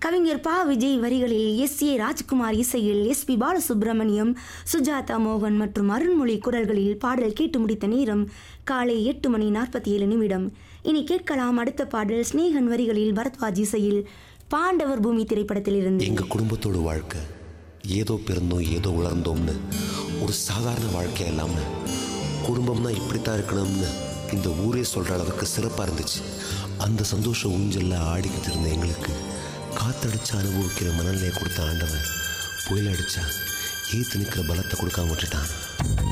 கவிஞர் பா விஜய் வரிகளில் எஸ் ஏ ராஜ்குமார் இசையில் எஸ் பி பாலசுப்ரமணியம் சுஜாதா மோகன் மற்றும் அருண்மொழி குரல்களில் பாடல் கேட்டு முடித்த நேரம் காலை எட்டு மணி நாற்பத்தி ஏழு நிமிடம் இனி கேட்கலாம் அடுத்த பாடல் ஸ்னேகன் வரிகளில் பரத்வாஜ் இசையில் பாண்டவர் பூமி திரைப்படத்திலிருந்து எங்க குடும்பத்தோட வாழ்க்கை ஏதோ பிறந்தோம் ஏதோ வளர்ந்தோம்னு ஒரு சாதாரண வாழ்க்கை இல்லாம குடும்பம்னா இப்படித்தான் இருக்கணும்னு இந்த ஊரே சொல்ற அளவுக்கு சிறப்பா இருந்துச்சு அந்த சந்தோஷ ஊஞ்சல்ல ஆடிக்கிட்டு இருந்த எங்களுக்கு காத்தடிச்சு அனுபவிக்கிற மணநிலையை கொடுத்த ஆண்டவன் புயல் அடிச்சா ஈத்து நிற்கிற பலத்தை கொடுக்காம விட்டுட்டான்